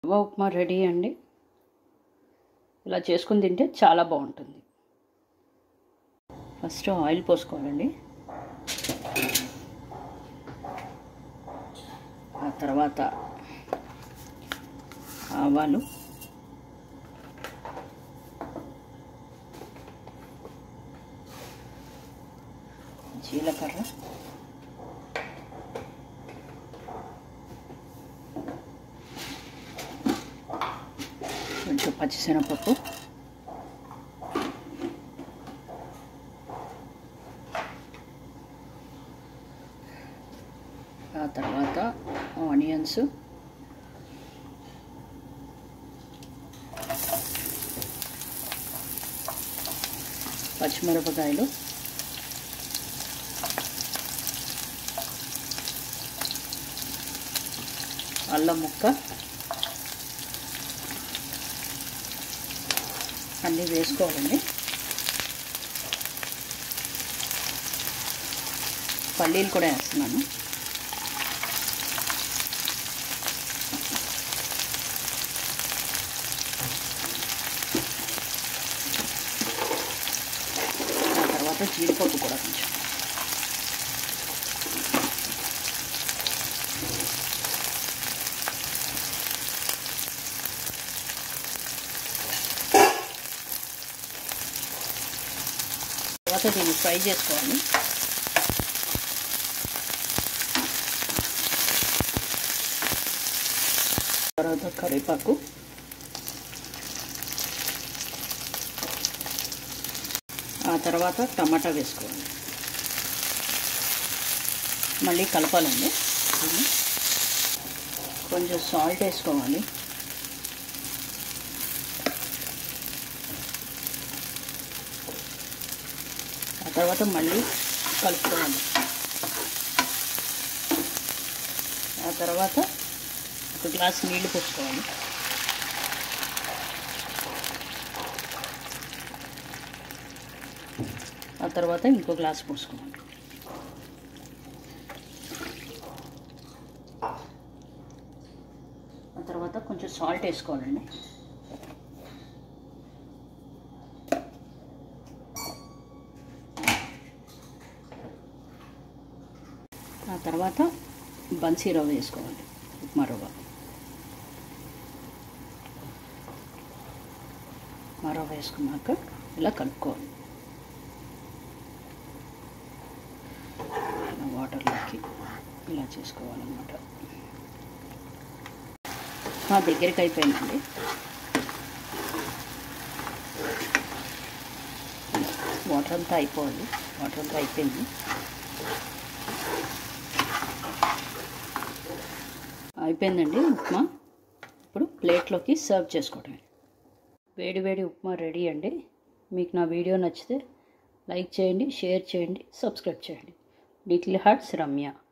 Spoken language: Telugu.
రవ్వ ఉప్మా రెడీ అండి ఇలా చేసుకుని తింటే చాలా బాగుంటుంది ఫస్ట్ ఆయిల్ పోసుకోవాలండి ఆ తర్వాత ఆవాలు జీలకర్ర కొంచెం పచ్చిశనగపప్పు ఆ తర్వాత ఆనియన్స్ పచ్చిమిరపకాయలు అల్లం ముక్క అన్నీ వేసుకోవాలండి పల్లీలు కూడా వేస్తున్నాను ఆ తర్వాత జీడిపప్పు కూడా కొంచెం తర్వాత దీన్ని ఫ్రై చేసుకోవాలి తర్వాత కరివేపాకు ఆ తర్వాత టమాటా వేసుకోవాలి మళ్ళీ కలపాలండి దీన్ని. కొంచెం సాల్ట్ వేసుకోవాలి ఆ తర్వాత మళ్ళీ కలుపుకోవాలి ఆ తర్వాత ఒక గ్లాస్ నీళ్లు పోసుకోవాలి ఆ తర్వాత ఇంకో గ్లాస్ పోసుకోవాలి ఆ తర్వాత కొంచెం సాల్ట్ వేసుకోవాలండి ఆ తర్వాత బన్సీ రవ్వ వేసుకోవాలి ఉప్మా రవ్వ ఉప్మా రవ్వ వేసుకున్నాక ఇలా కలుపుకోవాలి ఇలా వాటర్లోకి ఇలా చేసుకోవాలన్నమాట మా దగ్గరికి అయిపోయిందండి వాటర్ అంతా అయిపోవాలి వాటర్ అంతా అయిపోయింది అయిపోయిందండి ఉప్మా ఇప్పుడు ప్లేట్లోకి సర్వ్ చేసుకోవడమే వేడి వేడి ఉప్మా రెడీ అండి మీకు నా వీడియో నచ్చితే లైక్ చేయండి షేర్ చేయండి సబ్స్క్రైబ్ చేయండి లిటిల్ హార్ట్స్ రమ్య